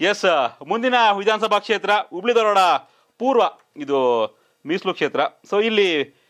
S ಮುಂದಿನ ವಿಧಾನಸಭಾ ಕ್ಷೇತ್ರ ಹುಬ್ಳಿ ಧಾರವಾಡ ಪೂರ್ವ ಇದು ಮೀಸಲು ಕ್ಷೇತ್ರ ಸೊ ಇಲ್ಲಿ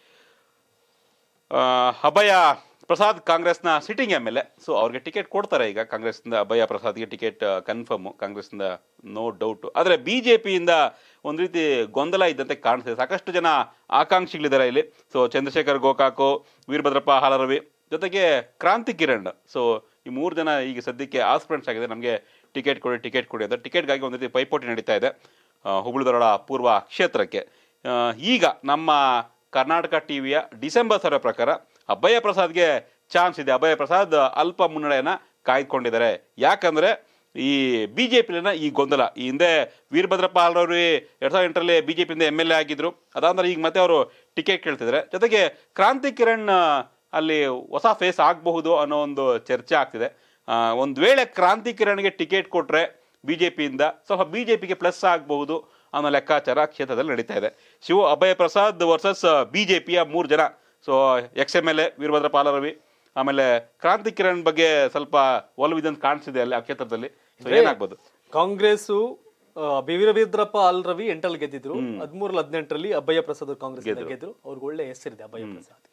ಆ, ಅಭಯ ಪ್ರಸಾದ್ ಕಾಂಗ್ರೆಸ್ನ sitting M L A so ಅವ್ರಿಗೆ ಟಿಕೆಟ್ ಕೊಡ್ತಾರೆ ಈಗ ಕಾಂಗ್ರೆಸ್ನಿಂದ ಅಭಯ ಪ್ರಸಾದ್ಗೆ ಟಿಕೆಟ್ ಕನ್ಫರ್ಮು ಕಾಂಗ್ರೆಸ್ನಿಂದ ನೋ ಡೌಟು ಆದರೆ ಬಿ ಜೆ ಪಿಯಿಂದ ಒಂದು ರೀತಿ ಗೊಂದಲ ಇದ್ದಂತೆ ಕಾಣಿಸ್ತಿದೆ ಸಾಕಷ್ಟು ಜನ ಆಕಾಂಕ್ಷಿಗಳಿದ್ದಾರೆ ಇಲ್ಲಿ ಸೊ ಚಂದ್ರಶೇಖರ್ ಗೋಕಾಕು ವೀರಭದ್ರಪ್ಪ ಹಾಲರವಿ ಜೊತೆಗೆ ಕ್ರಾಂತಿ ಕಿರಣ್ ಸೊ ಈ ಮೂರು ಜನ ಈಗ ಸದ್ಯಕ್ಕೆ ಆಸ್ಪಿರೆಂಟ್ಸ್ ಆಗಿದೆ ನಮಗೆ ಟಿಕೆಟ್ ಕೊಡಿ ಟಿಕೆಟ್ ಕೊಡಿ ಅಂತ ಟಿಕೆಟ್ಗಾಗಿ ಒಂದು ರೀತಿ ಪೈಪೋಟಿ ನಡೀತಾ ಇದೆ ಆ, ಹುಬ್ಳಿ ಧಾರವಾಡ ಪೂರ್ವ ಕ್ಷೇತ್ರಕ್ಕೆ ಆ, ಈಗ ನಮ್ಮ ಕರ್ನಾಟಕ ಟಿವಿಯ ಡಿಸೆಂಬರ್ ಸರ್ವೆ ಪ್ರಕಾರ ಅಭಯ ಪ್ರಸಾದ್ಗೆ ಚಾನ್ಸ್ ಇದೆ ಅಭಯ ಪ್ರಸಾದ್ ಅಲ್ಪ ಮುನ್ನಡೆಯನ್ನ ಕಾಯ್ದುಕೊಂಡಿದ್ದಾರೆ ಯಾಕಂದ್ರೆ ಈ ಬಿ ಜೆ ಪಿಲಿನ ಈ ಗೊಂದಲ ಈ ಹಿಂದೆ ವೀರಭದ್ರಪ್ಪ ಹಾಲ್ರವರು ಎರಡ್ ಸಾವಿರದ ಎಂಟರಲ್ಲಿ ಬಿ ಜೆ ಪಿಯಿಂದ ಎಮ್ ಎಲ್ ಎ ಆಗಿದ್ರು ಅದಾದ್ಮೇಲೆ ಈಗ ಮತ್ತೆ ಅವರು ಟಿಕೆಟ್ ಕೇಳ್ತಿದ್ದಾರೆ ಜೊತೆಗೆ ಕ್ರಾಂತಿ ಕಿರಣ್ ಆ, ಅಲ್ಲಿ ಹೊಸ ಫೇಸ್ ಆಗಬಹುದು ಅನ್ನೋ ಒಂದು ಚರ್ಚೆ ಆಗ್ತಿದೆ ಆ, ಒಂದ್ ವೇಳೆ ಕ್ರಾಂತಿ ಕಿರಣ್ಗೆ ಟಿಕೆಟ್ ಕೊಟ್ರೆ ಬಿಜೆಪಿಯಿಂದ ಸ್ವಲ್ಪ ಬಿಜೆಪಿಗೆ ಪ್ಲಸ್ ಆಗಬಹುದು ಅನ್ನೋ ಲೆಕ್ಕಾಚಾರ ಕ್ಷೇತ್ರದಲ್ಲಿ ನಡೀತಾ ಇದೆ ಶಿವ ಅಭಯ ಪ್ರಸಾದ್ ವರ್ಸಸ್ ಬಿಜೆಪಿಯ ಮೂರು ಜನ so ex M L A Veerabhadra Palaravi ಆಮೇಲೆ ಕ್ರಾಂತಿ ಕಿರಣ್ ಬಗ್ಗೆ ಸ್ವಲ್ಪ ಒಲವಿದಂತ ಕಾಣಿಸಿದೆ ಅಲ್ಲಿ ಆ ಕ್ಷೇತ್ರದಲ್ಲಿ ಸೊ ಏನಾಗ್ಬೋದು ಕಾಂಗ್ರೆಸ್ ವೀರಭದ್ರಪ್ಪ ಅಲ್ ರವಿ ಎಂಟಲ್ಲಿ ಗೆದ್ದಿದ್ರು ಹದಿಮೂರಲ್ಲಿ ಹದಿನೆಂಟರಲ್ಲಿ ಅಭಯ ಪ್ರಸಾದ್ ಕಾಂಗ್ರೆಸ್ ಗೆದ್ರು ಅವ್ರಿಗೆ ಒಳ್ಳೆ ಹೆಸರಿದೆ ಅಭಯ ಪ್ರಸಾದ್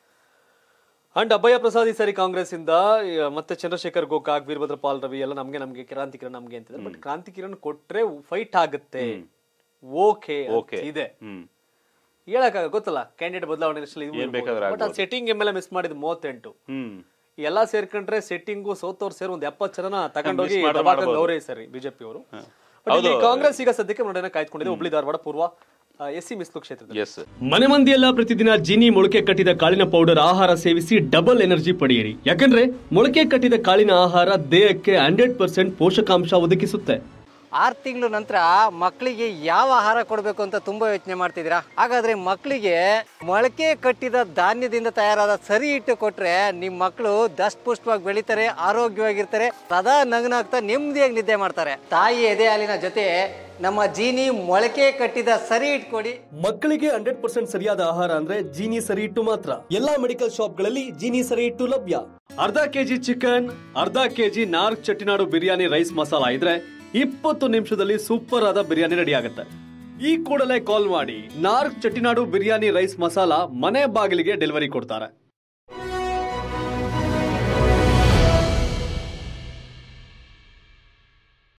ಅಂಡ್ ಅಭಯ ಪ್ರಸಾದ್ ಈ ಸರಿ ಕಾಂಗ್ರೆಸ್ ಇಂದ ಈ, ಮತ್ತೆ ಚಂದ್ರಶೇಖರ್ ಗೋಕಾಕ್ ವೀರಭದ್ರ ಪಾಲ್ ರವಿ ಎಲ್ಲ ನಮ್ಗೆ ನಮ್ಗೆ ಕ್ರಾಂತಿ ಕಿರಣ್ ನಮ್ಗೆ ಅಂತಿದ್ದಾರೆ ಬಟ್ ಕ್ರಾಂತಿ ಕಿರಣ್ ಕೊಟ್ರೆ ಫೈಟ್ ಆಗುತ್ತೆ ಓಕೆ ಓಕೆ ಇದೆ ಹ್ಮ್ ಹೇಳಕ್ಕಾಗ ಗೊತ್ತಲ್ಲ ಕ್ಯಾಂಡಿಡೇಟ್ ಬದಲಾವಣೆ ಏನ್ ಬೇಕಾದ್ರೂ ಬಟ್ ಆ ಸೆಟ್ಟಿಂಗ್ ಎಮ್ ಎಲ್ ಮಿಸ್ ಮಾಡಿದ್ ಮೂವತ್ತೆಂಟು ಹ್ಮ್ ಎಲ್ಲ ಸೇರ್ಕೊಂಡ್ರೆ ಸೆಟ್ಟಿಂಗು ಸೋತವ್ರು ಸೇರಿ ಒಂದ್ ಎಪ್ಪತ್ತು ಜನನ ತಗೊಂಡೋಗಿ Miss ಮಾಡ್ದೆ ದಬಾಕಂಗ್ ಮಾಡ್ಬೋದು. ಅವರೇ ಸರಿ ಬಿಜೆಪಿ ಅವರು ಕಾಂಗ್ರೆಸ್ ಈಗ ಸದ್ಯಕ್ಕೆ ನೋಡೋಣ ಕಾಯ್ದುಕೊಂಡಿದೆ ಹುಬ್ಳಿ ಧಾರವಾಡ ಪೂರ್ವ ಎಸ್ ಸಿ ಮಿಸ್ಲು ಕ್ಷೇತ್ರದಲ್ಲಿ ಎಸ್ ಮನೆ ಮಂದಿಯೆಲ್ಲ ಪ್ರತಿದಿನ ಜೀನಿ ಮೊಳಕೆ ಕಟ್ಟಿದ ಕಾಳಿನ ಪೌಡರ್ ಆಹಾರ ಸೇವಿಸಿ ಡಬಲ್ ಎನರ್ಜಿ ಪಡೆಯಿರಿ ಯಾಕಂದ್ರೆ ಮೊಳಕೆ ಕಟ್ಟಿದ ಕಾಳಿನ ಆಹಾರ ದೇಹಕ್ಕೆ ಹಂಡ್ರೆಡ್ ಪರ್ಸೆಂಟ್ ಪೋಷಕಾಂಶ ಒದಗಿಸುತ್ತೆ ಆರು ತಿಂಗಳ ನಂತರ ಮಕ್ಕಳಿಗೆ ಯಾವ ಆಹಾರ ಕೊಡಬೇಕು ಅಂತ ತುಂಬಾ ಯೋಚನೆ ಮಾಡ್ತಿದ್ದೀರಾ ಹಾಗಾದ್ರೆ ಮಕ್ಕಳಿಗೆ ಮೊಳಕೆ ಕಟ್ಟಿದ ಧಾನ್ಯದಿಂದ ತಯಾರಾದ ಸರಿ ಹಿಟ್ಟು ಕೊಟ್ರೆ ನಿಮ್ಮ ಮಕ್ಕಳು ದಷ್ಟಪುಷ್ಟವಾಗಿ ಬೆಳಿತಾರೆ ಆರೋಗ್ಯವಾಗಿರ್ತಾರೆ ಸದಾ ನಗನಾಗ್ತಾ ನೆಮ್ಮದಿಯಾಗಿ ನಿದ್ದೆ ಮಾಡ್ತಾರೆ ತಾಯಿ ಎದೆ ಹಾಲಿನ ಜೊತೆ ನಮ್ಮ ಜೀನಿ ಮೊಳಕೆ ಕಟ್ಟಿದ ಸರಿ ಹಿಟ್ಟು ಕೊಡಿ ಮಕ್ಕಳಿಗೆ ಹಂಡ್ರೆಡ್ ಪರ್ಸೆಂಟ್ ಸರಿಯಾದ ಆಹಾರ ಅಂದ್ರೆ ಜೀನಿ ಸರಿ ಹಿಟ್ಟು ಮಾತ್ರ ಎಲ್ಲಾ ಮೆಡಿಕಲ್ ಶಾಪ್ಗಳಲ್ಲಿ ಜೀನಿ ಸರಿ ಹಿಟ್ಟು ಲಭ್ಯ ಅರ್ಧ ಕೆಜಿ ಚಿಕನ್ ಅರ್ಧ ಕೆಜಿ ನಾರ್ಕ್ ಚಟ್ಟಿನಾಡು ಬಿರಿಯಾನಿ ರೈಸ್ ಮಸಾಲ ಇದ್ರೆ ಇಪ್ಪತ್ತು ನಿಮಿಷದಲ್ಲಿ ಸೂಪರ್ ಆದ ಬಿರಿಯಾನಿ ರೆಡಿ ಆಗುತ್ತೆ ಈ ಕೂಡಲೇ ಕಾಲ್ ಮಾಡಿ ನಾರ್ಕ್ ಚಟ್ಟಿನಾಡು ಬಿರಿಯಾನಿ ರೈಸ್ ಮಸಾಲ ಮನೆ ಬಾಗಿಲಿಗೆ ಡೆಲಿವರಿ ಕೊಡ್ತಾರೆ